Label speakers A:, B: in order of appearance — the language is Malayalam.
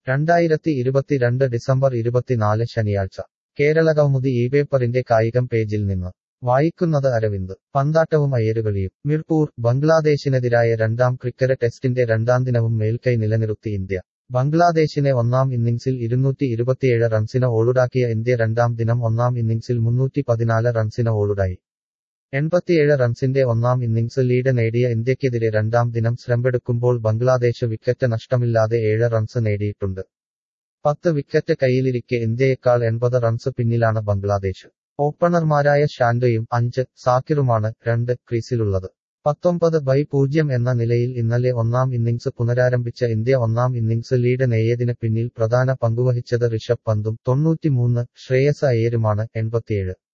A: രണ്ടായിരത്തി ഇരുപത്തിരണ്ട് ഡിസംബർ ഇരുപത്തിനാല് ശനിയാഴ്ച കേരളകൗമുദി ഈ പേപ്പറിന്റെ കായികം പേജിൽ നിന്ന് വായിക്കുന്നത് അരവിന്ദ് പന്താട്ടവും അയ്യരുകളിയും മിർപൂർ ബംഗ്ലാദേശിനെതിരായ രണ്ടാം ക്രിക്കറ്റ് ടെസ്റ്റിന്റെ രണ്ടാം ദിനവും മേൽക്കൈ നിലനിർത്തി ഇന്ത്യ ബംഗ്ലാദേശിനെ ഒന്നാം ഇന്നിംഗ്സിൽ ഇരുന്നൂറ്റി ഇരുപത്തിയേഴ് റൺസിന് ഓളുടാക്കിയ ഇന്ത്യ രണ്ടാം ദിനം ഒന്നാം ഇന്നിംഗ്സിൽ മുന്നൂറ്റി പതിനാല് റൺസിന് ഓളുടായി എൺപത്തിയേഴ് റൺസിന്റെ ഒന്നാം ഇന്നിംഗ്സ് ലീഡ് നേടിയ ഇന്ത്യക്കെതിരെ രണ്ടാം ദിനം ശ്രമമെടുക്കുമ്പോൾ ബംഗ്ലാദേശ് വിക്കറ്റ് നഷ്ടമില്ലാതെ ഏഴ് റൺസ് നേടിയിട്ടുണ്ട് പത്ത് വിക്കറ്റ് കയ്യിലിരിക്കെ ഇന്ത്യയേക്കാൾ എൺപത് റൺസ് പിന്നിലാണ് ബംഗ്ലാദേശ് ഓപ്പണർമാരായ ഷാൻഡോയും അഞ്ച് സാക്കിറുമാണ് രണ്ട് ക്രീസിലുള്ളത് പത്തൊമ്പത് ബൈ പൂജ്യം എന്ന നിലയിൽ ഇന്നലെ ഒന്നാം ഇന്നിംഗ്സ് പുനരാരംഭിച്ച ഇന്ത്യ ഒന്നാം ഇന്നിംഗ്സ് ലീഡ് നേടിയതിന് പിന്നിൽ പ്രധാന പങ്കുവഹിച്ചത് ഋഷഭ് പന്തും തൊണ്ണൂറ്റിമൂന്ന് ശ്രേയസ് അയ്യരുമാണ് എൺപത്തിയേഴ്